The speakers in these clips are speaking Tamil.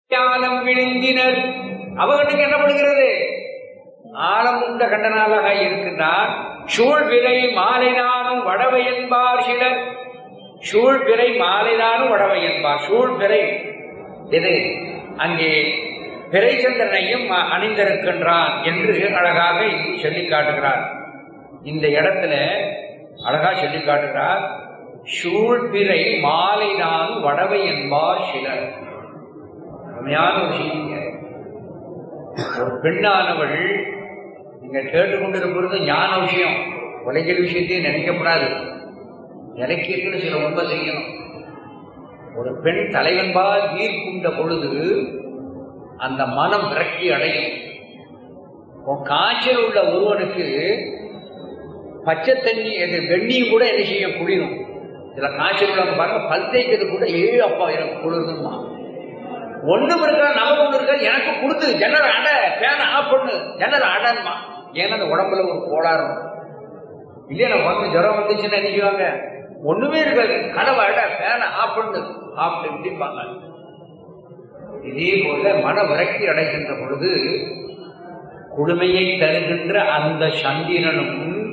ஞானம் விழுங்கினர் அவர்களுக்கு என்ன பண்ணுகிறது ஆழம் உண்ட கண்டனாளாக இருக்கின்றார் சூழ்விரை மாலைதானும் வடவை என்பார் சிலர் சூழ்பிறை மாலைதானும் வடவை என்பார் சூழ்பிறை இது அங்கே பிறைச்சந்திரனையும் அணிந்திருக்கின்றான் என்று அழகாக இங்கு சொல்லி காட்டுகிறார் இந்த இடத்துல அழகா சொல்லி காட்டுகிறார் சூழ்பிறை மாலைதான் வடவை என்பார் சிலர் உண்மையான ஒரு செய்திங்க ஒரு பெண்ணானவள் நீங்க கேட்டுக்கொண்டிருப்பது ஞான விஷயம் உலகியல் விஷயத்தையும் நினைக்கப்படாது இலக்கியத்தில் சில உண்மை செய்யணும் ஒரு பெண் தலைவன்பால் ஈர்க்குண்ட பொழுது அந்த மனம் விரக்தி அடையும் உன் காய்ச்சல் உள்ள ஒருவனுக்கு பச்சை தண்ணி அது வெந்நியும் கூட என்ன செய்யும் குளிரும் இதுல காய்ச்சல் உள்ளவங்க பாருங்க பல் தேய்க்கிறது கூட ஏழு அப்பா எனக்கு குளிருதுமா ஒண்ணும் இருக்கா நமக்கு ஒண்ணு இருக்கா எனக்கு கொடுத்து ஜன்னல் அட ஃபேன் ஆஃப் பண்ணு ஜன்னல் அடன்மா ஏன்னா அந்த உடம்புல ஒரு கோளாறு இல்லையா நம்ம வந்து ஜுரம் வந்துச்சுன்னா நினைக்குவாங்க ஒண்ணுமே இருக்காது கனவு அட ஃபேனை ஆஃப் பண்ணு ஆஃப் இப்படிப்பாங்க இதே போல மன விரக்தி அடைகின்ற பொழுது குழுமையை தருகின்ற அந்த சந்திரனும்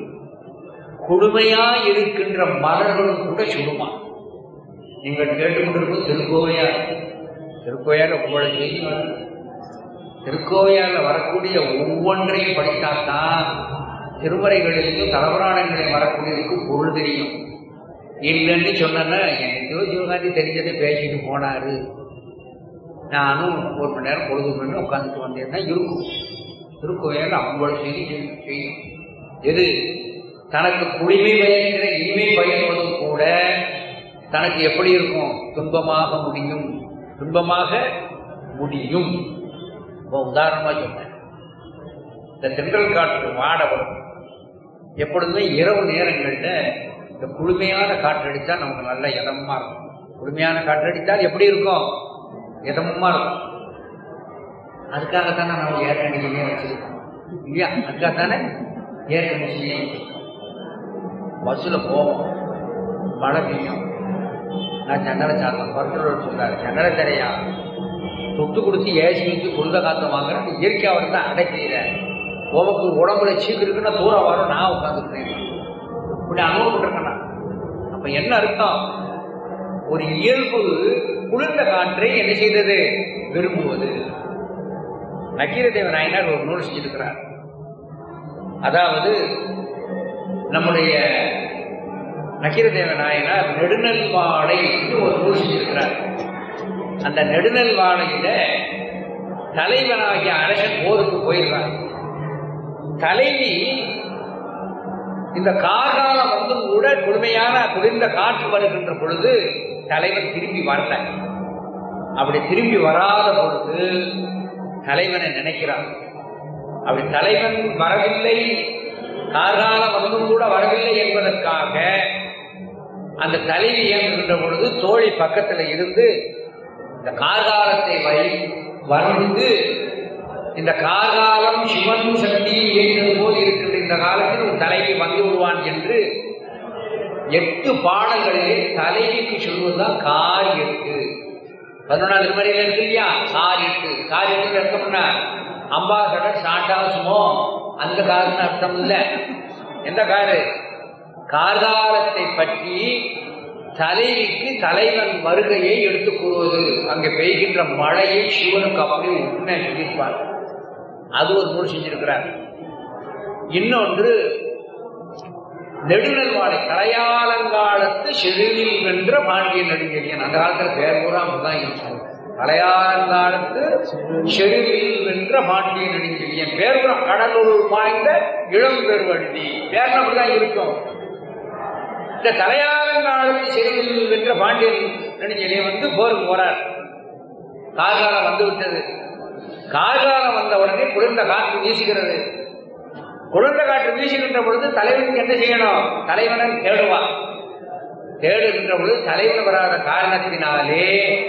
குழுமையா இருக்கின்ற மலர்களும் கூட சுடுமா நீங்கள் கேட்டுக்கொண்டிருப்பது திருக்கோவையார் திருக்கோவையார் உங்களோட செய்தி வரும். திருக்கோவையார்ல வரக்கூடிய ஒவ்வொன்றையும் படித்தால்தான் திருமறைகளிலும் தலபுராணங்களில் வரக்கூடியதுக்கு பொருள் தெரியும் இல்லைன்னு சொன்னா எனக்கோ சிவகாந்தி தெரிஞ்சதை பேசிட்டு போனாரு நானும் ஒரு மணி நேரம் பொழுது மணி உட்காந்துட்டு வந்தேன்னா இருக்கும் திருக்கோயில் அவங்களோட செய்தி செய்யும் செய்யும் எது தனக்கு குளிமை பயக்கிற இனிமை பயன்பதும் கூட தனக்கு எப்படி இருக்கும் துன்பமாக முடியும் துன்பமாக முடியும் இப்போ உதாரணமா சொன்னேன் இந்த தென்றல் காற்று வாட வரும் எப்பொழுதுமே இரவு நேரங்கள்ல இந்த குளுமையான காற்று அடித்தா நமக்கு நல்ல இதமா இருக்கும் குளுமையான காற்று அடித்தால் எப்படி இருக்கும் இதமா இருக்கும் அதுக்காகத்தானே நம்ம ஏர் கண்டிஷனே வச்சிருக்கோம் இல்லையா அதுக்காகத்தானே ஏர் கண்டிஷனே வச்சிருக்கோம் பஸ்ஸில் போவோம் மழை பெய்யும் நான் ஜன்னலை சாத்தம் பருத்தரோடு சொல்றாரு ஜன்னலை தரையா தொட்டு கொடுத்து ஏசி வச்சு குளிர காத்த வாங்குறேன் இயற்கை அவர் தான் அடைக்கிறீர உமக்கு உடம்புல சீக்கு இருக்குன்னா தூரம் வரும் நான் உட்காந்துக்கிறேன் இப்படி அனுபவப்பட்டிருக்கேன் நான் அப்ப என்ன அர்த்தம் ஒரு இயல்பு குளிர்ந்த காற்றை என்ன செய்தது விரும்புவது நக்கீரதேவ நாயனார் ஒரு நூல் செஞ்சிருக்கிறார் அதாவது நம்முடைய நக்கீரதேவ நாயனார் நெடுநல் வாழை ஒரு நூல் செஞ்சிருக்கிறார் அந்த நெடுநல் வாழையில தலைவனாகிய அரசன் போருக்கு போயிடுறான் தலைவி இந்த கார்காலம் வந்தும் கூட கொடுமையான குளிர்ந்த காற்று வருகின்ற பொழுது தலைவன் திரும்பி வரல அப்படி திரும்பி வராத பொழுது தலைவனை நினைக்கிறான் அப்படி தலைவன் வரவில்லை கார்காலம் வந்தும் கூட வரவில்லை என்பதற்காக அந்த தலைவி இயங்குகின்ற பொழுது தோழி பக்கத்தில் இருந்து இந்த கார்காலத்தை வை வர்ணித்து இந்த கார்காலம் சிவன் சக்தியும் இயங்கினது போல் இருக்கின்ற இந்த காலத்தில் உன் தலைவி வந்து விடுவான் என்று எட்டு பாடங்களிலே தலைவிக்கு சொல்வதுதான் கார் எட்டு பதினொன்றாம் திருமறையில் இருக்கு இல்லையா கார் எட்டு கார் எட்டு அர்த்தம்னா அம்பாசடர் சாண்டா சுமோ அந்த காருன்னு அர்த்தம் இல்லை எந்த காரு கார்காலத்தை பற்றி தலைவிக்கு தலைவன் வருகையை எடுத்துக் கூறுவது அங்கே பெய்கின்ற மழையை சிவனுக்கு அப்படியே உண்மை சொல்லியிருப்பார் அது ஒரு நூல் செஞ்சிருக்கிறார் இன்னொன்று நெடுநல் வாழை கலையாலங்காலத்து செழுவில் வென்ற பாண்டிய நெடுஞ்செழியன் அந்த காலத்துல பேர் பூரா அப்படிதான் இருக்கும் கலையாலங்காலத்து செழுவில் வென்ற பாண்டிய நெடுஞ்செழியன் பேர் பூரா கடலூர் பாய்ந்த இளம் பெருவழுதி பேர் அப்படிதான் இருக்கும் இந்த தலையாலங்காலத்து செருவில் வென்ற பாண்டியன் நெடுஞ்செழியன் வந்து போருக்கு போறார் கார்காலம் வந்து விட்டது கார்காலம் வந்த உடனே குளிர்ந்த காற்று வீசுகிறது குளிர்ந்த காற்று வீசுகின்ற பொழுது தலைவனுக்கு என்ன செய்யணும் தலைவனை தேடுவான் தேடுகின்ற பொழுது தலைவன் வராத காரணத்தினாலே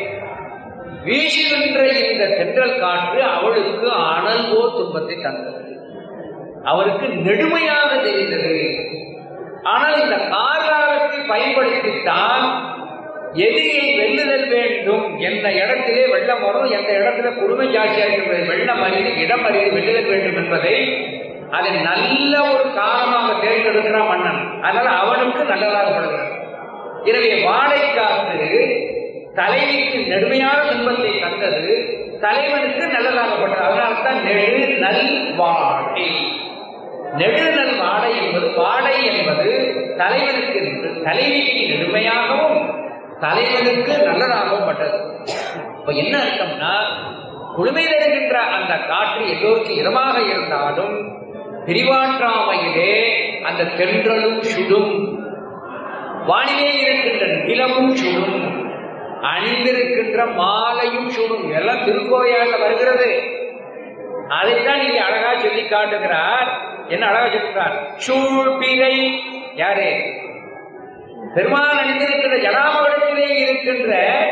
வீசுகின்ற இந்த தென்றல் காற்று அவளுக்கு அனல்வோ துன்பத்தை தந்தது அவருக்கு நெடுமையாக தெரிந்தது ஆனால் இந்த கார்காலத்தை பயன்படுத்தித்தான் எதிரியை வெல்லுதல் வேண்டும் எந்த இடத்திலே வெள்ளம் வரும் எந்த இடத்துல கொடுமை ஜாஸ்தியா இருக்கிறது வெள்ளம் அறிந்து இடம் அறிந்து வெல்லுதல் வேண்டும் என்பதை அதை நல்ல ஒரு காரணமாக தேர்ந்தெடுக்கிறான் மன்னன் அதனால அவனுக்கு நல்லதாக படுகிறது எனவே வாடை காத்து தலைவிக்கு நெடுமையான துன்பத்தை தந்தது தலைவனுக்கு நல்லதாகப்பட்டது அதனால தான் நெடு நல் வாடை நெடுநல் வாடை என்பது வாடை என்பது தலைவனுக்கு தலைவிக்கு நெடுமையாகவும் தலைவனுக்கு நல்லதாகவும் பட்டது இப்ப என்ன அர்த்தம்னா குளுமை தருகின்ற அந்த காற்று எல்லோருக்கும் இதமாக இருந்தாலும் பிரிவாற்றாமையிலே அந்த தென்றலும் சுடும் வானிலே இருக்கின்ற நிலமும் சுடும் அணிந்திருக்கின்ற மாலையும் சுடும் எல்லாம் திருக்கோயால வருகிறது அதைத்தான் இங்கே அழகா சொல்லி காட்டுகிறார் என்ன அழகா சொல்லுகிறார் சூழ்பிறை யாரு பெருமான் அணிந்திருக்கின்ற ஜடாமகடத்திலே இருக்கின்ற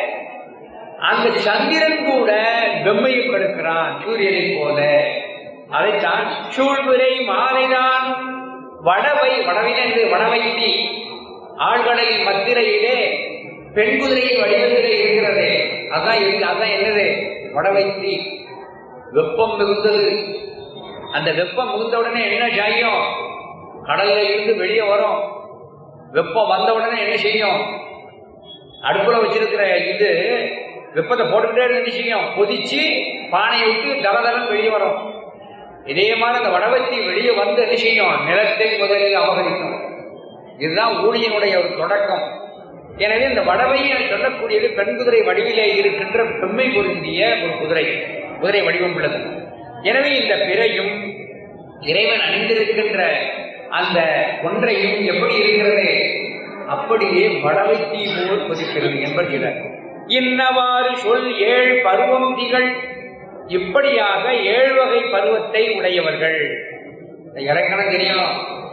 அந்த சந்திரன் கூட வெம்மையும் கெடுக்கிறான் சூரியனை போல அதைத்தான் சூழ்பிறை மாலைதான் வடவை வடவினது வடவைத்தி ஆழ்கடலின் மத்திரையிலே பெண் குதிரையின் வடிவத்திலே இருக்கிறது அதான் இருக்கு அதான் என்னது வடவைத்தி வெப்பம் மிகுந்தது அந்த வெப்பம் மிகுந்த உடனே என்ன செய்யும் கடல்ல இருந்து வெளியே வரும் வெப்பம் வந்த உடனே என்ன செய்யும் அடுப்புல வச்சிருக்கிற இது வெப்பத்தை போட்டுக்கிட்டே இருந்து என்ன செய்யும் கொதிச்சு பானையை விட்டு தளதளம் வெளியே வரும் இதே மாதிரி அந்த வடவத்தி வெளியே வந்து என்ன செய்யும் நிலத்தை முதலில் அபகரிக்கும் இதுதான் ஊழியனுடைய ஒரு தொடக்கம் எனவே இந்த வடவையை சொல்லக்கூடியது பெண் குதிரை வடிவிலே இருக்கின்ற பெண்மை பொருந்திய ஒரு குதிரை குதிரை வடிவம் உள்ளது எனவே இந்த பிறையும் இறைவன் அணிந்திருக்கின்ற அந்த ஒன்றையும் எப்படி இருக்கிறது அப்படியே வடவை தீ போல் கொதிக்கிறது என்பது இன்னவாறு சொல் ஏழு பருவம் திகழ் இப்படியாக ஏழு வகை பருவத்தை உடையவர்கள் இந்த இலக்கணம் தெரியும்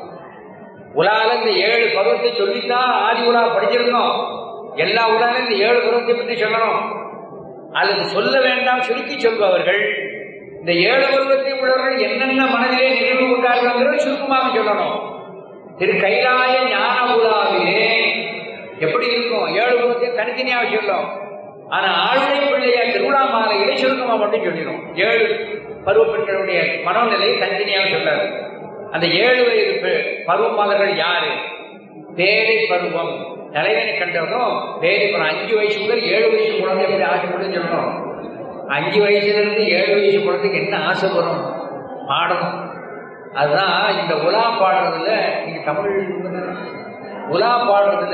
உலால இந்த ஏழு பருவத்தை சொல்லித்தான் ஆதி உலா படிச்சிருக்கோம் எல்லா உலால இந்த ஏழு பருவத்தை பற்றி சொல்லணும் அல்லது சொல்ல வேண்டாம் சுருக்கி சொல்பவர்கள் இந்த ஏழு பருவத்தை உள்ளவர்கள் என்னென்ன மனதிலே நிகழ்வு கொண்டார்கள் சுருக்கமாக சொல்லணும் திரு கைலாய ஞான உலாவிலே எப்படி இருக்கும் ஏழு பருவத்தை தனித்தனியாக சொல்லும் ஆனா ஆளுநை பிள்ளையார் திருவிழா மாலையிலே சுருக்கமா மட்டும் சொல்லிடும் ஏழு பருவ பெண்களுடைய மனோநிலையை தனித்தனியாக சொல்லாது அந்த ஏழு வயது பெ- பருவமாதர்கள் யாரு பேரை பருவம் தலைவனை கண்டதும் பேரை பருவம் அஞ்சு வயசு முதல் ஏழு வயசு குழந்தை எப்படி ஆசைப்படுன்னு சொல்லணும் அஞ்சு வயசுல இருந்து ஏழு வயசு குழந்தைக்கு என்ன ஆசை வரும் பாடணும் அதுதான் இந்த உலா பாடுறதுல நீங்க தமிழ் உலா பாடுறதுல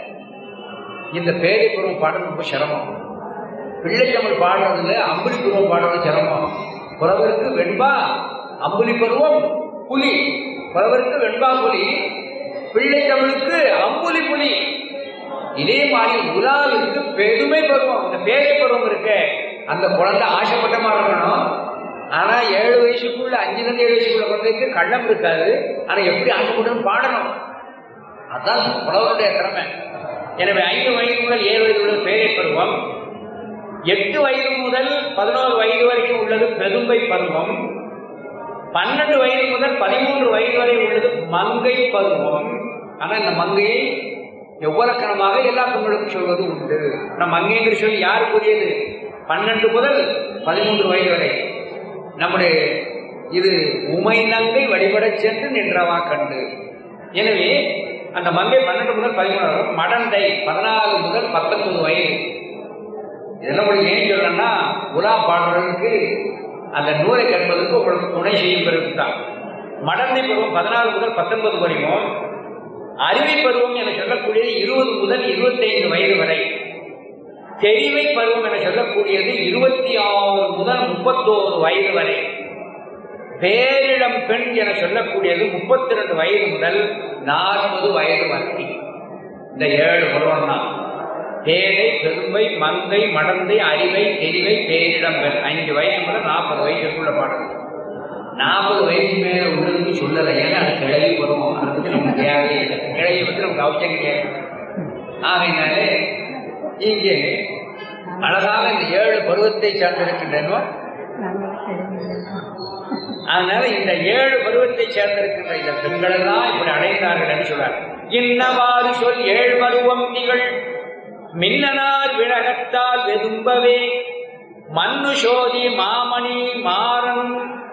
இந்த பேரை பருவம் பாடுறது ரொம்ப சிரமம் பிள்ளை தமிழ் பாடுறதுல அம்புலி பருவம் பாடுறது சிரமம் புலவருக்கு வெண்பா அம்புலி பருவம் புலி புலவருக்கு வெண்பா புலி பிள்ளை தமிழுக்கு அம்புலி புலி இதே மாதிரி உலாவிற்கு பெருமை பருவம் இந்த பேரை பருவம் இருக்கு அந்த குழந்தை ஆசைப்பட்ட மாதிரி இருக்கணும் ஆனா ஏழு வயசுக்குள்ள அஞ்சுல இருந்து ஏழு வயசுக்குள்ள குழந்தைக்கு கள்ளம் இருக்காது ஆனா எப்படி ஆசைப்பட்டு பாடணும் அதான் புலவருடைய திறமை எனவே ஐந்து வயது முதல் ஏழு வயது உள்ள பேரை பருவம் எட்டு வயது முதல் பதினோரு வயது வரைக்கும் உள்ளது பெரும்பை பருவம் பன்னெண்டு வயது முதல் பதிமூன்று வயது வரை உள்ளது மங்கை பருவம் ஆனா இந்த மங்கையை எவ்வளக்கணமாக எல்லா பெண்களுக்கும் சொல்வது உண்டு நம்ம மங்கைங்கிற சொல்லி யாருக்குரியது பன்னெண்டு முதல் பதிமூன்று வயது வரை நம்முடைய இது உமை நங்கை வழிபடச் சென்று நின்றவா கண்டு எனவே அந்த மங்கை பன்னெண்டு முதல் பதிமூணு வரை, மடந்தை பதினாலு முதல் பத்தொன்பது வயது இதெல்லாம் உங்களுக்கு ஏன் சொல்றேன்னா உலா பாடுறதுக்கு அந்த நூலை கற்பதற்கு உங்களுக்கு துணை செய்யும் பிறகு தான் மடந்தை பருவம் பதினாலு முதல் பத்தொன்பது வரையும் அறிவை பருவம் என சொல்லக்கூடியது இருபது முதல் இருபத்தைந்து வயது வரை தெரிவை பருவம் என சொல்லக்கூடியது இருபத்தி ஆறு முதல் முப்பத்தோரு வயது வரை பேரிடம் பெண் என சொல்லக்கூடியது முப்பத்தி ரெண்டு வயது முதல் நாற்பது வயது வரை இந்த ஏழு பருவம் தான் பேரை பெருமை மங்கை மடந்தை அறிவை தெரிவை பேரிடம் பெண் ஐந்து வயது முதல் நாற்பது வயசுக்குள்ள பாடல் நாற்பது வயசு மேல உள்ளதுன்னு சொல்லலை ஏன்னா அது கிளவி வரும் அதை பற்றி நமக்கு தேவையே இல்லை கிளவியை பற்றி நமக்கு அவசியம் கிடையாது ஆகையினாலே இங்கே அழகாக இந்த ஏழு பருவத்தை சார்ந்திருக்கின்றனோ அதனால இந்த ஏழு பருவத்தை சேர்ந்திருக்கின்ற இந்த பெண்களெல்லாம் இப்படி அடைந்தார்கள் என்று சொல்றார் இன்னவாறு சொல் ஏழு பருவம் திகழ் மின்னனார் விழகத்தால் வெதும்பவே மண்ணு சோதி மாமணி மாறன்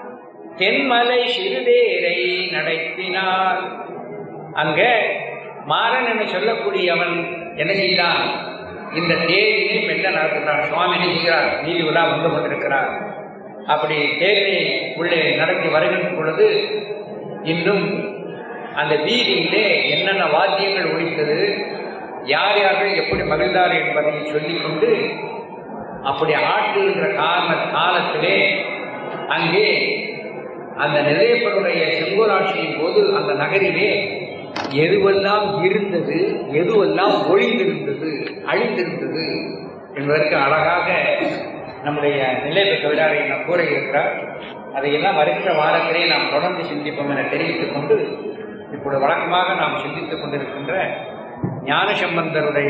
தென்மலை சிறுதேரை நடத்தினார் அங்க மாறன் என சொல்லக்கூடியவன் என்ன செய்தான் இந்த தேரினை மெல்ல நடத்துகிறார் சுவாமி என்ன செய்கிறார் நீதி விழா வந்து கொண்டிருக்கிறார் அப்படி தேரினை உள்ளே நடத்தி வருகின்ற பொழுது இன்னும் அந்த வீதியிலே என்னென்ன வாத்தியங்கள் ஒழித்தது யார் யார்கள் எப்படி மகிழ்ந்தார் என்பதை சொல்லிக்கொண்டு அப்படி ஆட்டுகின்ற காரண காலத்திலே அங்கே அந்த நிலையப்பனுடைய செங்கோராட்சியின் போது அந்த நகரிலே எதுவெல்லாம் இருந்தது எதுவெல்லாம் ஒழிந்திருந்தது அழிந்திருந்தது என்பதற்கு அழகாக நம்முடைய நிலைய கவிதாரை நாம் கூற இருக்கிறார் அதையெல்லாம் வருகிற வாரத்திலே நாம் தொடர்ந்து சிந்திப்போம் என தெரிவித்துக் கொண்டு இப்பொழுது வழக்கமாக நாம் சிந்தித்துக் கொண்டிருக்கின்ற ஞான சம்பந்தருடைய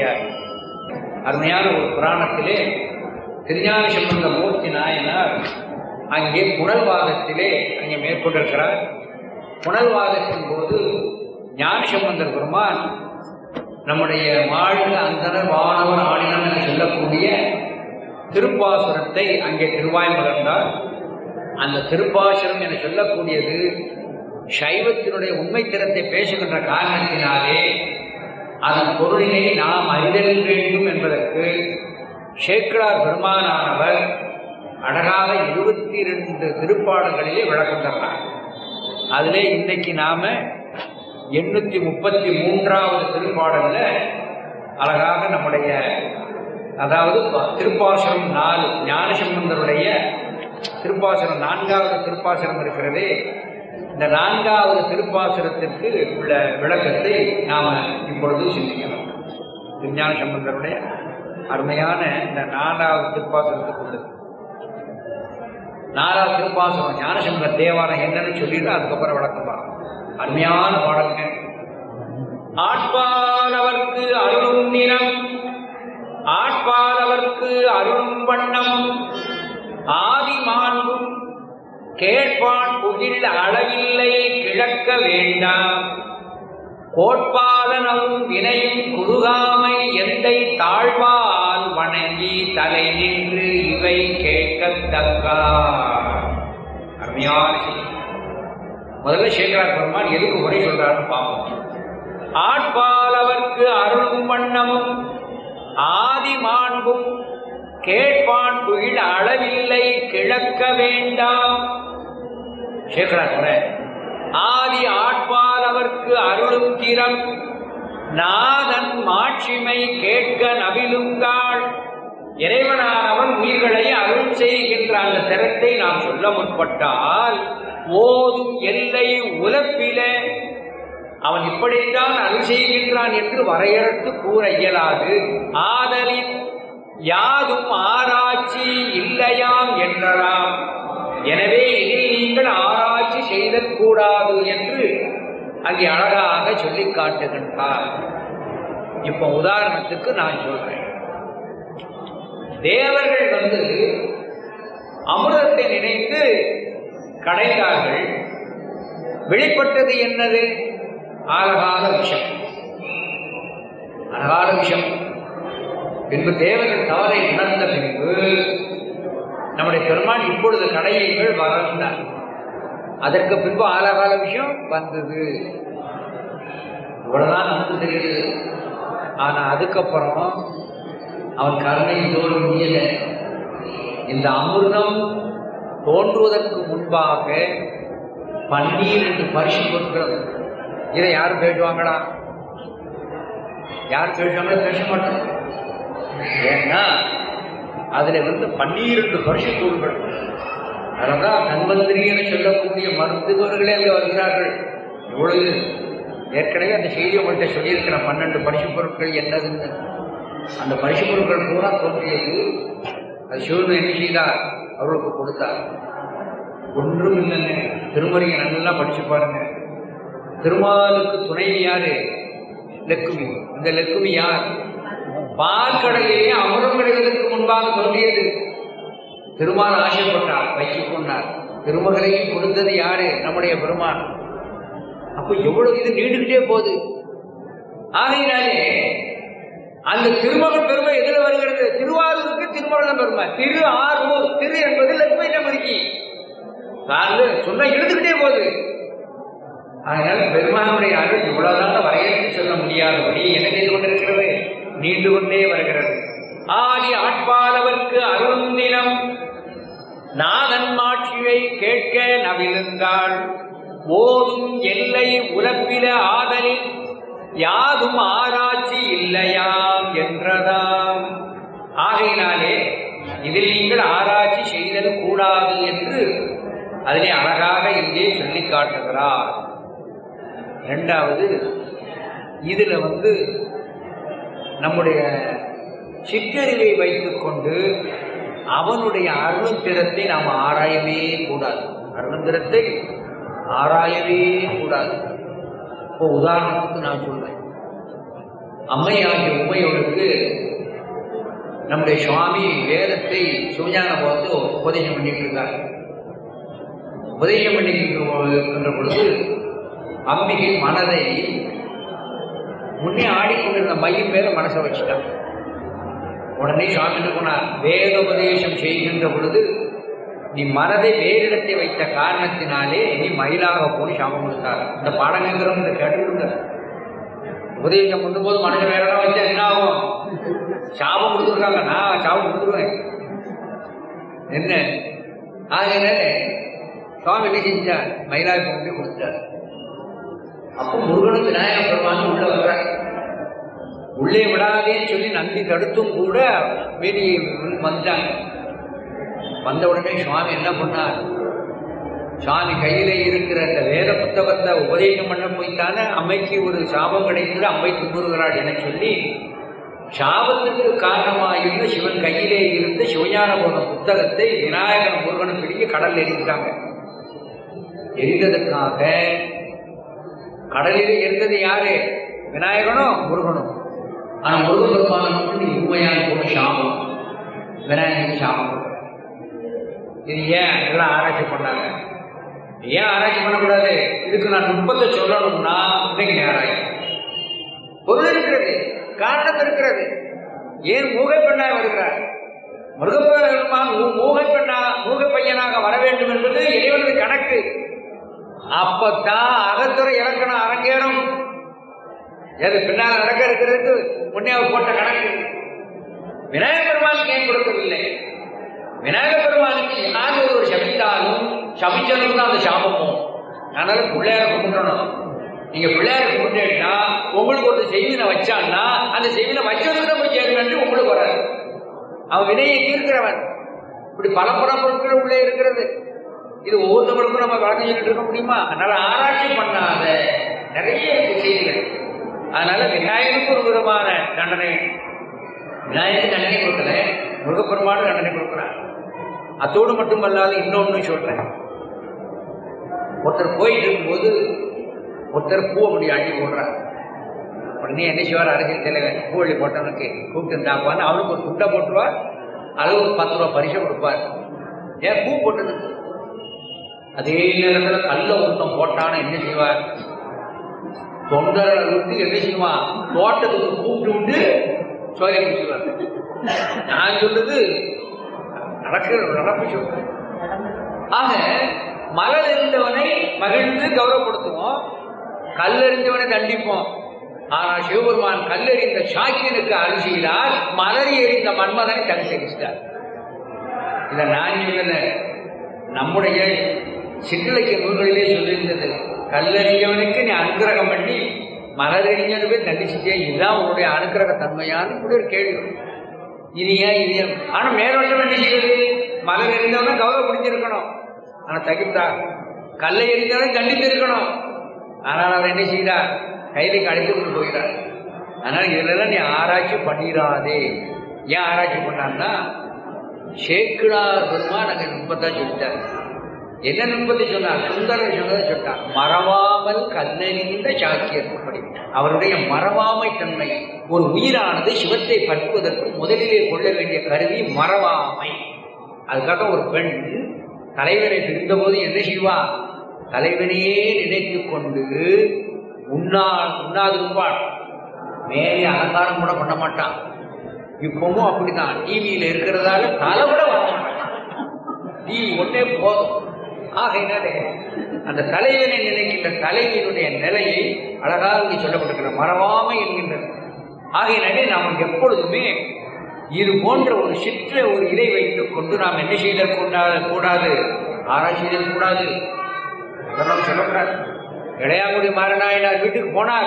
அருமையான ஒரு புராணத்திலே திருஞான சம்பந்த மூர்த்தி நாயனார் அங்கே புனல்வாதத்திலே அங்கே மேற்கொண்டிருக்கிறார் புனல்வாதத்தின் போது ஞான சம்பந்தர் பெருமான் நம்முடைய வாழ்க அந்தனர் வானவர் ஆடினம் என்று சொல்லக்கூடிய திருப்பாசுரத்தை அங்கே திருவாய் மலர்ந்தார் அந்த திருப்பாசுரம் என சொல்லக்கூடியது சைவத்தினுடைய உண்மைத்திறத்தை பேசுகின்ற காரணத்தினாலே அதன் பொருளினை நாம் அறிதல் வேண்டும் என்பதற்கு சேக்கிழார் பெருமானானவர் அழகாக இருபத்தி இரண்டு திருப்பாடல்களிலே விளக்கம் தர்றார் அதிலே இன்னைக்கு நாம எண்ணூத்தி முப்பத்தி மூன்றாவது திருப்பாடல்ல அழகாக நம்முடைய அதாவது திருப்பாசனம் நாலு ஞானசம்பந்தருடைய திருப்பாசனம் நான்காவது திருப்பாசனம் இருக்கிறதே இந்த நான்காவது திருப்பாசனத்திற்கு உள்ள விளக்கத்தை நாம இப்பொழுது சிந்திக்கலாம் விஞ்ஞான சம்பந்தருடைய அருமையான இந்த நான்காவது திருப்பாசனத்துக்கு உள்ளது நாலாவது திருப்பாசனம் ஞானசம்பந்த தேவாரம் என்னன்னு சொல்லிட்டு அதுக்கப்புறம் விளக்கம் பார்க்கலாம் அருமையான பாடல்ங்க ஆட்பாலவர்க்கு அருளும் நிறம் ஆட்பாலவர்க்கு அருளும் வண்ணம் ஆதி மாண்பும் கேட்பான் புகில் அளவில்லை கிழக்க வேண்டாம் கோட்பாலனவும் வினையும் குறுகாமை எந்தை தாழ்வால் வணங்கி தலை நின்று இவை கேட்கத்தக்க அருமையான செய்தி முதல்ல சேகரார் பெருமான் எதுக்கு உரை சொல்றாருன்னு பார்ப்போம் ஆட்பாலவர்க்கு அருளும் வண்ணமும் ஆதி மாண்பும் கேட்பான் புகிழ் அளவில்லை கிழக்க வேண்டாம் சேகரார் உரை ஆதி ஆட்பாலவர்க்கு அருளும் திறம் நாதன் மாட்சிமை கேட்க நவிலுங்காள் இறைவனானவன் உயிர்களை அருள் செய்கின்ற அந்த திறத்தை நாம் சொல்ல முற்பட்டால் ஓதும் எல்லை உலப்பில அவன் இப்படித்தான் அருள் செய்கின்றான் என்று வரையறுத்து கூற இயலாது ஆதலின் யாதும் ஆராய்ச்சி இல்லையாம் என்றலாம் எனவே இதில் நீங்கள் ஆராய்ச்சி செய்தல் கூடாது என்று அங்கே அழகாக சொல்லி காட்டுகின்றார் இப்ப உதாரணத்துக்கு நான் சொல்றேன் தேவர்கள் வந்து அமிர்தத்தை நினைத்து கடைந்தார்கள் வெளிப்பட்டது என்னது ஆலகால விஷம் அழகான விஷம் பின்பு தேவர்கள் தவறை உணர்ந்த பின்பு நம்முடைய பெருமான் இப்பொழுது கடையங்கள் வளர்ந்தார் அதற்கு பின்பு ஆலகால விஷயம் வந்தது இவ்வளவுதான் நமக்கு தெரியுது ஆனா அதுக்கப்புறம் அவன் கருணை தோடு முடியல இந்த அமிர்தம் தோன்றுவதற்கு முன்பாக பன்னீர் என்று பரிசு கொடுக்கிறது இதை யாரும் பேசுவாங்களா யார் பேசுவாங்களோ பேச மாட்டாங்க ஏன்னா அதுல வந்து பன்னிரண்டு பரிசு கூறுகள் அதனால்தான் தன்வந்திரின்னு சொல்லக்கூடிய மருத்துவர்களே அங்கே வருகிறார்கள் இவ்வளவு ஏற்கனவே அந்த செய்தி உங்கள்கிட்ட சொல்லியிருக்கிற பன்னெண்டு பரிசு பொருட்கள் என்னதுன்னு அந்த பரிசு பொருட்கள் பூரா தோன்றியது அது சிவன் என்ன செய்தார் அவர்களுக்கு கொடுத்தார் ஒன்றும் இல்லைங்க திருமறையை நல்லா படிச்சு பாருங்க திருமாலுக்கு துணைவி யாரு லக்குமி இந்த லக்குமி யார் பால்கடலிலே அமரம் கிடைவதற்கு முன்பாக தோன்றியது திருமால் ஆசைப்பட்டார் வைத்துக் கொண்டார் திருமகளையும் கொடுத்தது யாரு நம்முடைய பெருமான் அப்ப எவ்வளவு இது நீண்டுகிட்டே போகுது ஆகையினாலே அந்த திருமகள் பெருமை எதுல வருகிறது திருவாரூருக்கு திருமகள் பெருமை திரு ஆரூர் திரு என்பது லட்சுமி நமரிக்கி சார்ந்து சொன்னா எழுதுகிட்டே போகுது அதனால பெருமானுடைய அருள் இவ்வளவுதான் வரையறுத்து சொல்ல முடியாதபடி என்ன செய்து கொண்டிருக்கிறது நீண்டு கொண்டே வருகிறது ஆதி ஆட்பாளவர்க்கு அருந்தினம் நாதன் மாட்சியை கேட்க நவிழுந்தாள் ஓதும் எல்லை உலப்பில ஆதலில் யாதும் ஆராய்ச்சி இல்லையாம் என்றதாம் ஆகையினாலே இதில் நீங்கள் ஆராய்ச்சி செய்தல் கூடாது என்று அதிலே அழகாக இங்கே சொல்லி காட்டுகிறார் இரண்டாவது இதுல வந்து நம்முடைய சிற்றறிவை வைத்துக்கொண்டு அவனுடைய அருணத்திரத்தை நாம் ஆராயவே கூடாது அருணத்திரத்தை ஆராயவே கூடாது இப்போ உதாரணத்துக்கு நான் சொல்றேன் அம்மையாகிய உமையோருக்கு நம்முடைய சுவாமி வேதத்தை சுஞான போது உபதேசம் பண்ணிட்டு இருக்காங்க உபதேசம் பண்ணிக்கின்ற பொழுது அம்பிகை மனதை முன்னே ஆடிக்கொண்டிருந்த மையம் மேல மனசை வச்சுட்டான் உடனே சுவாமி என்ன பண்ணார் வேத உபதேசம் செய்கின்ற பொழுது நீ மனதை வேறிடத்தை வைத்த காரணத்தினாலே நீ மயிலாக போய் சாபம் கொடுத்தார் இந்த பாடங்கிறவங்க இந்த கேட்டுருங்க உபதேசம் பண்ணும்போது மனசை வேற இடம் வச்சா என்ன ஆகும் சாபம் கொடுத்துருக்காங்க நான் சாபம் கொடுத்துருவேன் என்ன ஆகையினால சுவாமி என்ன செஞ்சார் மயிலாக கொண்டு கொடுத்தார் அப்போ முருகனும் விநாயக பெருமானும் உள்ள வர்றார் உள்ளே விடாதேன்னு சொல்லி நந்தி தடுத்தும் கூட வெளியே வந்தாங்க வந்த உடனே சுவாமி என்ன பண்ணார் சுவாமி கையில இருக்கிற அந்த வேத புத்தகத்தை உபதேசம் பண்ண போய்த்தானே அம்மைக்கு ஒரு சாபம் கிடைத்தது அம்மை துன்புறுகிறாள் என சொல்லி சாபத்துக்கு காரணமாயிருந்த சிவன் கையிலே இருந்த சிவஞான போன புத்தகத்தை விநாயகன் முருகனும் பிடிக்க கடல்ல எரிஞ்சிட்டாங்க எரிந்ததற்காக கடலில் இருந்தது யாரு விநாயகனும் முருகனும் ஆனா முருக பெருமான மட்டும் உண்மையான போன சாபம் விநாயகனுக்கு சாபம் இது ஏன் எல்லாம் ஆராய்ச்சி பண்ணாங்க ஏன் ஆராய்ச்சி பண்ணக்கூடாது இதுக்கு நான் நுட்பத்தை சொல்லணும்னா இன்னைக்கு நேரம் பொருள் இருக்கிறது காரணம் இருக்கிறது ஏன் மூகை பெண்ணாக வருகிறார் முருகப்பெருமான் மூகை பெண்ணா மூகை பையனாக வர வேண்டும் என்பது இறைவனது கணக்கு அப்பத்தான் அகத்துறை இலக்கணம் அரங்கேறும் எது பின்னால் நடக்க இருக்கிறதுக்கு முன்னே அவர் போட்ட கணக்கு விநாயகர் பெருமானுக்கு ஏன் கொடுக்கவில்லை விநாயகர் பெருமானுக்கு யார் ஒரு சபித்தாலும் சபிச்சதுக்கு தான் அந்த சாபமும் அதனால பிள்ளையார கும்பிடணும் நீங்க பிள்ளையார கும்பிட்டேன்னா உங்களுக்கு ஒரு செய்தினை வச்சான்னா அந்த செய்தினை வச்சதுக்கு தான் போய் சேருமென்று உங்களுக்கு வராது அவன் வினையை தீர்க்கிறவன் இப்படி பல பல பொருட்கள் உள்ளே இருக்கிறது இது ஒவ்வொருத்தவங்களுக்கும் நம்ம வழக்கம் சொல்லிட்டு இருக்க முடியுமா அதனால ஆராய்ச்சி பண்ணாத நிறைய செய்திகள் அதனால விநாயகனுக்கு ஒரு விதமான தண்டனை விநாயகருக்கு தண்டனை கொடுக்கல முருகப்பெருமானும் தண்டனை கொடுக்குறான் அத்தோடு மட்டுமல்லாது இன்னொன்னு சொல்றேன் ஒருத்தர் போயிட்டு இருக்கும்போது ஒருத்தர் பூவை முடி அள்ளி போடுறார் உடனே என்ன செய்வார் அரசியல் தலைவர் பூ அள்ளி போட்டவனுக்கு கூப்பிட்டு இருந்தாப்பான்னு அவனுக்கு ஒரு துண்டை போட்டுருவார் அளவு ஒரு பத்து ரூபா பரிசை கொடுப்பார் ஏன் பூ போட்டதுக்கு அதே நேரத்தில் கல்ல ஒருத்தம் போட்டான்னு என்ன செய்வார் தொண்டரை விட்டு என்ன செய்வான் தோட்டத்துக்கு கூப்பிட்டு விட்டு சோலை முடிச்சுவார் நான் சொல்றது நடக்கிற நடப்பு சொல்றேன் ஆக மலர் இருந்தவனை மகிழ்ந்து கௌரவப்படுத்துவோம் கல்லெறிந்தவனை தண்டிப்போம் ஆனா சிவபெருமான் கல்லெறிந்த சாக்கியனுக்கு அரிசியிலால் மலர் எறிந்த மன்மதனை தரிசனித்தார் இதை நான் சொல்லல நம்முடைய சிற்றிலக்கிய நூல்களிலே சொல்லியிருந்தது கல்லறிஞ்சவனுக்கு நீ அனுகிரகம் பண்ணி மலர் எறிஞ்சது போய் தண்டிச்சுட்டே இதுதான் உன்னுடைய அனுகிரக தன்மையான இப்படி ஒரு கேள்வி இது ஏன் இது ஏன் ஆனா மேலோட்டம் என்ன செய்யுது மலர் எறிந்தவன கௌரவப்படுத்திருக்கணும் ஆனா தகித்தா கல்லை எறிந்தவனை தண்டித்து இருக்கணும் ஆனால் அவர் என்ன செய்தார் கையில அழைத்து கொண்டு போகிறார் அதனால இதுல நீ ஆராய்ச்சி பண்ணிடாதே ஏன் ஆராய்ச்சி பண்ணான்னா சேக்கிழார் பெருமான் அங்க நுட்பத்தான் சொல்லிட்டார் என்ன நுட்பத்தை சொன்னார் சுந்தரர் சொன்னதை சொன்னார் மறவாமல் கல்லறிந்த சாக்கியற்படி அவருடைய மறவாமை தன்மை ஒரு உயிரானது சிவத்தை பற்றுவதற்கு முதலிலே கொள்ள வேண்டிய கருவி மறவாமை அதுக்காக ஒரு பெண் தலைவரை பிரிந்தபோது என்ன செய்வா தலைவனையே நினைத்து கொண்டு உண்ணா உண்ணாதிருப்பாள் மேலே அலங்காரம் கூட பண்ண மாட்டான் இப்பவும் அப்படிதான் டிவியில இருக்கிறதால தலை கூட வர மாட்டான் டிவி ஒன்னே போதும் ஆகையினாலே அந்த தலைவனை நினைக்கின்ற தலைவியினுடைய நிலையை அழகாக இங்கே சொல்லப்பட்டிருக்கிற மறவாமை என்கின்றது ஆகையினாலே நாம் எப்பொழுதுமே இது போன்ற ஒரு சிற்ற ஒரு இதை வைத்துக் கொண்டு நாம் என்ன செய்தல் கூடாது கூடாது ஆராய்ச்சி செய்தல் கூடாது அதெல்லாம் சொல்லக்கூடாது இளையாங்குடி மாறனாயினார் வீட்டுக்கு போனார்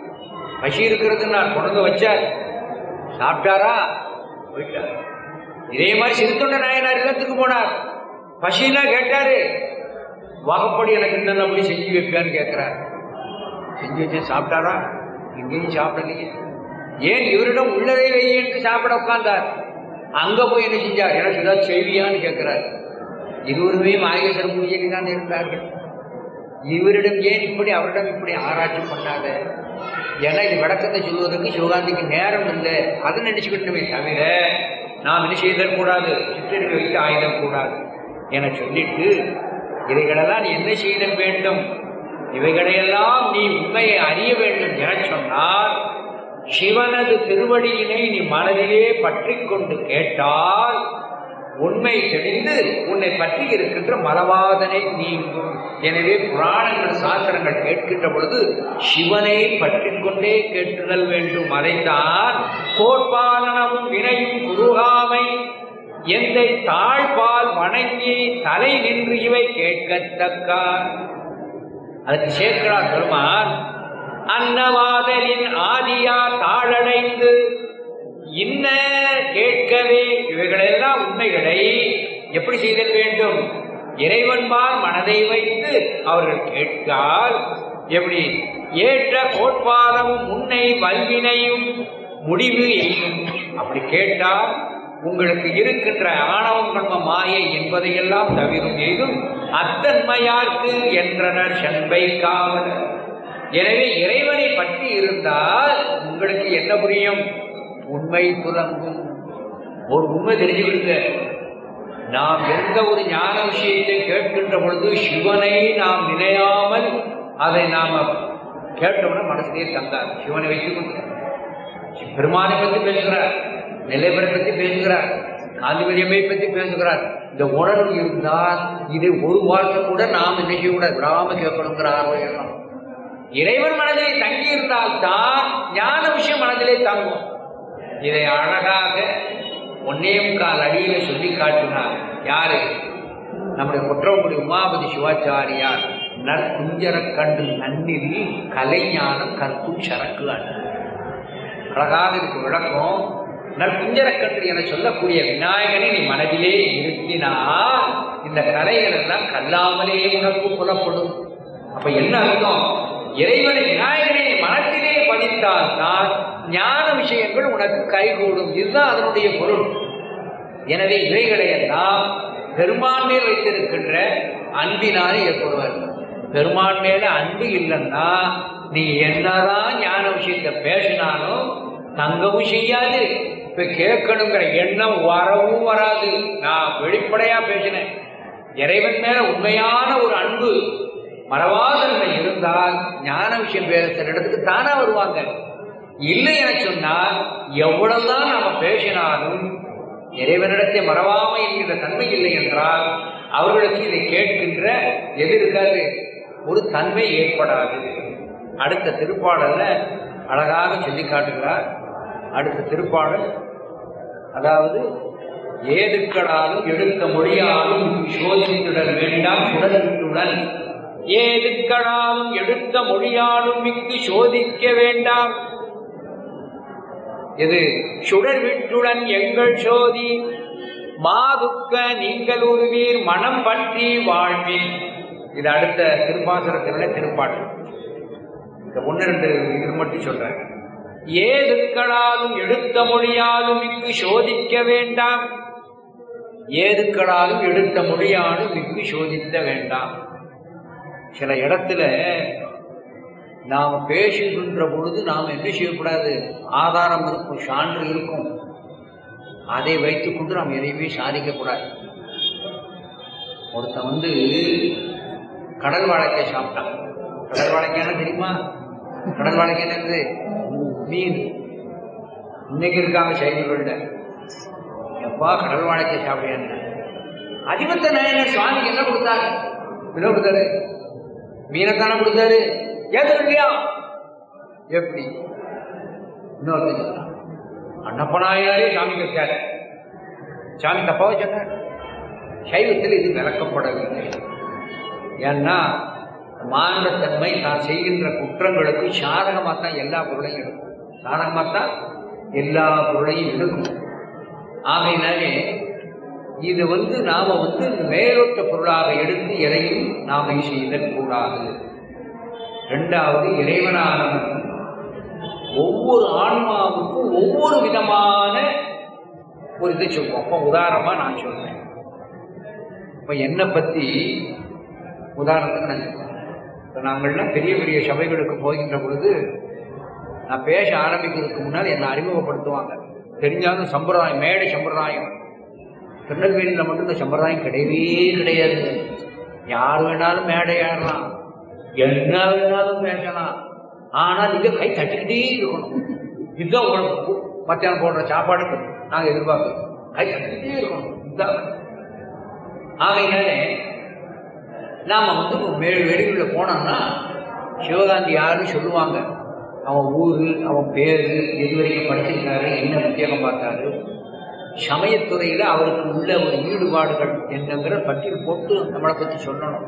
பசி இருக்கிறதுன்னார் கொண்டு வச்சார் சாப்பிட்டாரா போயிட்டார் இதே மாதிரி சிறுத்தொண்ட நாயனார் இல்லத்துக்கு போனார் பசினா கேட்டாரு வாகப்படி எனக்கு என்னென்ன போய் செஞ்சு வைப்பியான்னு கேட்கிறார் செஞ்சு வச்சு சாப்பிட்டாரா எங்கேயும் சாப்பிடலையே ஏன் இவரிடம் உள்ளதை வை என்று சாப்பிட உட்கார்ந்தார் அங்க போய் என்ன செஞ்சார் எனக்கு ஏதாவது செய்வியான்னு கேட்கிறார் இருவருமே மாயேஸ்வரம் பூஜைக்கு தான் இருந்தார்கள் இவரிடம் ஏன் இப்படி அவரிடம் இப்படி ஆராய்ச்சி பண்ணாத ஏன்னா இது விளக்கத்தை சொல்வதற்கு சிவகாந்திக்கு நேரம் இல்லை அதை நினைச்சுக்கிட்டுமே தவிர நாம் என்ன செய்தல் கூடாது சிற்றறிவு வைத்து ஆயுதம் கூடாது என சொல்லிட்டு இவைகளெல்லாம் நீ என்ன செய்தல் வேண்டும் இவைகளையெல்லாம் நீ உண்மையை அறிய வேண்டும் என சொன்னால் சிவனது திருவடியினை நீ மனதிலே பற்றி கொண்டு கேட்டால் உண்மை தெரிந்து உன்னை பற்றி இருக்கின்ற மலவாதனை நீங்கும் எனவே புராணங்கள் சாஸ்திரங்கள் கேட்கின்ற பொழுது சிவனை பற்றி கொண்டே கேட்டுதல் வேண்டும் அதைத்தான் கோட்பாலனமும் வினையும் குருகாமை எந்தை தாழ்பால் வணங்கி தலை நின்று இவை கேட்கத்தக்கார் அதுக்கு சேர்க்கிறார் பெருமான் அன்னவாதலின் ஆதியா தாழடைந்து இன்ன கேட்கவே இவைகளெல்லாம் உண்மைகளை எப்படி செய்தல் வேண்டும் இறைவன்பால் மனதை வைத்து அவர்கள் கேட்கால் எப்படி ஏற்ற கோட்பாதமும் முன்னை வல்வினையும் முடிவு எய்யும் அப்படி கேட்டால் உங்களுக்கு இருக்கின்ற ஆணவம் கண்ம மாயை என்பதையெல்லாம் தவிரும் எய்தும் அத்தன்மையார்க்கு என்றனர் சென்பை காவலர் எனவே இறைவனை பற்றி இருந்தால் உங்களுக்கு என்ன புரியும் உண்மை துலங்கும் ஒரு உண்மை தெரிஞ்சுக்கிடுங்க நாம் எந்த ஒரு ஞான விஷயத்தை கேட்கின்ற பொழுது சிவனை நாம் நினையாமல் அதை நாம கேட்டோம்னா மனசிலே தந்தார் சிவனை வைத்துக் கொண்டு பெருமானை பற்றி பேசுகிறார் நிலைபரை பற்றி பேசுகிறார் காந்திமதியம்மை பற்றி பேசுகிறார் இந்த உணர்வு இருந்தால் இதை ஒரு வார்த்தை கூட நாம் என்ன செய்யக்கூடாது விடாம கேட்கணுங்கிற ஆர்வம் எல்லாம் இறைவன் மனதிலே தங்கி இருந்தால் தான் ஞான விஷயம் மனதிலே தங்கும் இதை அழகாக ஒன்னே முக்கால் அடியில சொல்லி காட்டினார் யாரு நம்முடைய குற்றங்குடி உமாபதி சிவாச்சாரியார் நற்குஞ்சர கண்டு நன்னில் கலைஞானம் கற்கும் சரக்கு அண்ணன் அழகாக இதுக்கு விளக்கம் நற்குஞ்சரக்கன்று என சொல்லக்கூடிய விநாயகனை நீ மனதிலே இருத்தினால் இந்த கலைகள் எல்லாம் கல்லாமலே உனக்கு புலப்படும் அப்ப என்ன அர்த்தம் இறைவனை விநாயகனை நீ மனத்திலே பதித்தால் தான் ஞான விஷயங்கள் உனக்கு கைகூடும் இதுதான் அதனுடைய பொருள் எனவே இவைகளை எல்லாம் பெருமான் மேல் வைத்திருக்கின்ற அன்பினாலே ஏற்படுவார் பெருமான் மேல அன்பு இல்லைன்னா நீ என்னதான் ஞான விஷயத்தை பேசினாலும் தங்கவும் செய்யாது இப்ப கேட்கணுங்கிற எண்ணம் வரவும் வராது நான் வெளிப்படையா பேசினேன் இறைவன் மேல உண்மையான ஒரு அன்பு மறவாதன்மை இருந்தால் ஞான விஷயம் பேசுற இடத்துக்கு தானா வருவாங்க இல்லை என சொன்னால் எவ்வளவுதான் நாம பேசினாலும் இறைவனிடத்தை மறவாமை என்கிற தன்மை இல்லை என்றால் அவர்களுக்கு இதை கேட்கின்ற எது இருக்காது ஒரு தன்மை ஏற்படாது அடுத்த திருப்பாடல்ல அழகாக சொல்லி காட்டுகிறார் அடுத்த திருப்பாடல் அதாவது ஏதுக்கடாலும் எடுக்க மொழியாலும் சோதித்துடல் வேண்டாம் சுடலுடன் ஏதுக்கடாலும் எடுத்த மொழியாலும் மிக்கு சோதிக்க வேண்டாம் இது சுடர் விட்டுடன் எங்கள் சோதி மாதுக்க நீங்கள் உருவீர் மனம் பற்றி வாழ்வீர் இது அடுத்த திருப்பாசனத்தினுடைய திருப்பாட்டு இந்த ஒன்று ரெண்டு இது மட்டும் சொல்றேன் ஏதுக்களாலும் எடுத்த மொழியாலும் இங்கு சோதிக்க வேண்டாம் ஏதுக்களாலும் எடுத்த மொழியாலும் இங்கு சோதிக்க வேண்டாம் சில இடத்துல நாம் பேசுகின்ற பொழுது நாம் என்ன செய்யக்கூடாது ஆதாரம் இருக்கும் சான்று இருக்கும் அதை வைத்துக்கொண்டு நாம் எதையுமே சாதிக்கக்கூடாது ஒருத்தன் வந்து கடல் வாழைக்காய் சாப்பிட்டான் கடல் வாழைக்காய் தெரியுமா கடல் வாழைக்காய் என்னது மீன் இன்னைக்கு இருக்காங்க சைவர்கள்ல எப்பா கடல் வாழைக்க சாப்பிடுறேன் அதிபத்த நாயனர் சுவாமிக்கு என்ன கொடுத்தாரு என்ன கொடுத்தாரு மீனைத்தானே கொடுத்தாரு ஏது இல்லையா எப்படி இன்னொரு சொன்னார் அண்ணப்ப நாயனாரே சாமி வச்சாரு சாமி தப்பாவே சொன்னார் சைவத்தில் இது விளக்கப்படவில்லை ஏன்னா மானுடத்தன்மை தான் செய்கின்ற குற்றங்களுக்கு சாதகமாக தான் எல்லா பொருளையும் எடுக்கும் சாதகமாக தான் எல்லா பொருளையும் எடுக்கும் ஆகையினாலே இது வந்து நாம வந்து மேலோட்ட பொருளாக எடுத்து எதையும் நாம செய்தல் கூடாது இரண்டாவது இறைவனானவன் ஒவ்வொரு ஆன்மாவுக்கும் ஒவ்வொரு விதமான ஒரு இதை சொல்லுவோம் அப்போ உதாரணமா நான் சொல்றேன் இப்ப என்னை பத்தி உதாரணத்துக்கு நான் சொல்றேன் இப்ப நாங்கள்லாம் பெரிய பெரிய சபைகளுக்கு போகின்ற பொழுது நான் பேச ஆரம்பிக்கிறதுக்கு முன்னால் என்னை அறிமுகப்படுத்துவாங்க தெரிஞ்சாலும் சம்பிரதாயம் மேடை சம்பிரதாயம் திருநெல்வேலியில் மட்டும் இந்த சம்பிரதாயம் கிடையவே கிடையாது யார் வேணாலும் மேடை ஏறலாம் என்ன வேணாலும் பேசலாம் ஆனா நீங்க கை தட்டிக்கிட்டே இருக்கணும் இதுதான் உங்களுக்கு மத்தியானம் போடுற சாப்பாடு நாங்க எதிர்பார்க்கிறோம் கை தட்டிக்கிட்டே இருக்கணும் இதுதான் ஆகையினாலே நாம வந்து மே வெளியூர்ல போனோம்னா சிவகாந்தி யாருன்னு சொல்லுவாங்க அவன் ஊரு அவன் பேரு எது வரைக்கும் படிச்சிருக்காரு என்ன உத்தியோகம் பார்த்தாரு சமயத்துறையில அவருக்கு உள்ள ஒரு ஈடுபாடுகள் என்னங்கிற பட்டியல் போட்டு நம்மளை பத்தி சொல்லணும்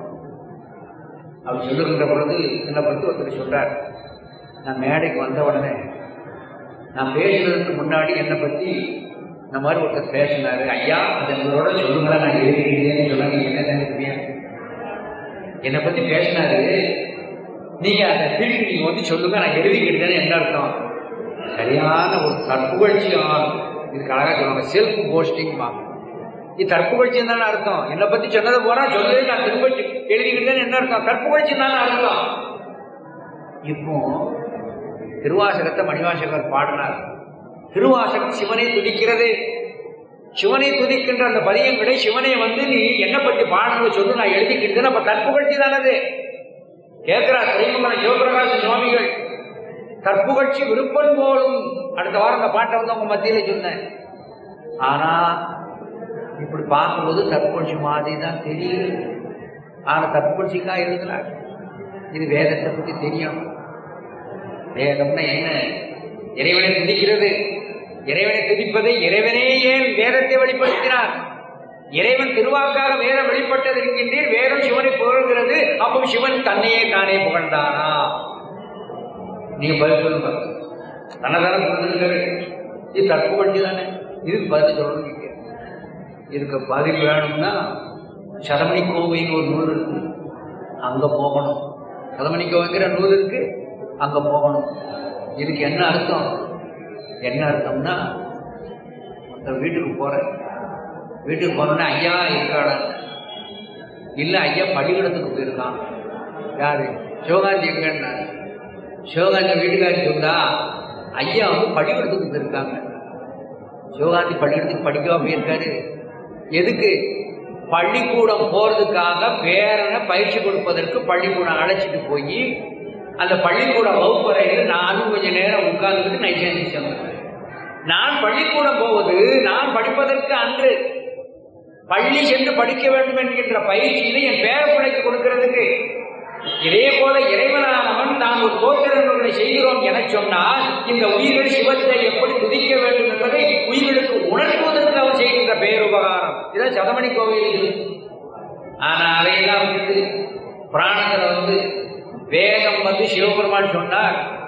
அவர் சொல்லுகின்ற பொழுது என்னை பற்றி ஒருத்தர் சொல்றார் நான் மேடைக்கு வந்த உடனே நான் பேசுறதுக்கு முன்னாடி என்னை பத்தி இந்த மாதிரி ஒருத்தர் பேசினாரு ஐயா அது உங்களோட சொல்லுங்களேன் நான் எழுதிக்கிறேன்னு சொன்னாங்க நீங்க என்ன நினைக்கிறீங்க என்னை பத்தி பேசினாரு நீங்க அதை திருப்பி நீங்க வந்து சொல்லுங்க நான் எழுதிக்கிட்டேன்னு என்ன அர்த்தம் சரியான ஒரு தற்புகழ்ச்சியால் இதுக்கு அழகா சொல்லுவாங்க செல்ஃப் போஸ்டிங் இது தற்புகழ்ச்சி தானே அர்த்தம் என்னை பத்தி சொன்னது போனா சொல்லு நான் திரும்ப எழுதிக்கிட்டேன்னு என்ன அர்த்தம் தற்புகழ்ச்சி தானே அர்த்தம் இப்போ திருவாசகத்தை மணிவாசகர் பாடினார் திருவாசகம் சிவனை துதிக்கிறது சிவனை துதிக்கின்ற அந்த பதியங்களை சிவனை வந்து நீ என்ன பத்தி பாடுறது சொல்லு நான் எழுதிக்கிட்டேன் அப்ப தற்புகழ்ச்சி தானது கேட்கிறார் திரைமங்கலம் சிவபிரகாச சுவாமிகள் தற்புகழ்ச்சி விருப்பம் போலும் அடுத்த வாரம் அந்த பாட்டை வந்து உங்க மத்தியில சொன்னேன் ஆனா இப்படி பார்க்கும்போது தற்புகழ்ச்சி மாதிரி தான் தெரியுது ஆனா தற்புகழ்ச்சிக்கா எழுதுறாங்க இது வேதத்தை பத்தி தெரியும் வேதம்னா என்ன இறைவனை துதிக்கிறது இறைவனை துதிப்பதை இறைவனே ஏன் வேதத்தை வெளிப்படுத்தினார் இறைவன் திருவாக்காக வேதம் வெளிப்பட்டது என்கின்றீர் வேதம் சிவனை புகழ்கிறது அப்போ சிவன் தன்னையே தானே புகழ்ந்தானா நீங்க பதில் சொல்லுங்க தன்னதான புகழ்ந்திருக்காரு இது தற்புகழ்ச்சி தானே இதுக்கு பதில் சொல்லணும் இதுக்கு பதில் வேணும்னா சதமணி கோவைன்னு ஒரு நூல் இருக்கு அங்க போகணும் சதமணி கோவைங்கிற நூல் இருக்கு அங்க போகணும் இதுக்கு என்ன அர்த்தம் என்ன அர்த்தம்னா அந்த வீட்டுக்கு போறேன் வீட்டுக்கு போனோன்னா ஐயா இருக்காடா இல்ல ஐயா பள்ளிக்கூடத்துக்கு போயிருக்கான் யாரு சிவகாந்தி எங்கன்னா சிவகாந்தி வீட்டுக்காரி சொல்றா ஐயா வந்து பள்ளிக்கூடத்துக்கு போயிருக்காங்க சிவகாந்தி பள்ளிக்கூடத்துக்கு படிக்கவா போயிருக்காரு எதுக்கு பள்ளிக்கூடம் போறதுக்காக பேரனை பயிற்சி கொடுப்பதற்கு பள்ளிக்கூடம் அழைச்சிட்டு போய் அந்த பள்ளிக்கூட வகுப்பறையில் நானும் கொஞ்ச நேரம் உட்கார்ந்துட்டு நைசேந்தி சொன்னேன் நான் பள்ளிக்கூடம் போவது நான் படிப்பதற்கு அன்று பள்ளி சென்று படிக்க வேண்டும் என்கின்ற பயிற்சியில என் பேர பிள்ளைக்கு கொடுக்கிறதுக்கு இதே போல இறைவனானவன் தான் ஒரு கோத்திரங்களை செய்கிறோம் என சொன்னால் இந்த உயிர்கள் சிவத்தை எப்படி துதிக்க வேண்டும் என்பதை உயிர்களுக்கு உணர்த்துவதற்கு அவன் செய்கின்ற பேருபகாரம் இதான் சதமணி கோவில் ஆனா அதையெல்லாம் வந்து புராணத்துல வந்து வேதம் வந்து சிவபெருமான் சொன்னார்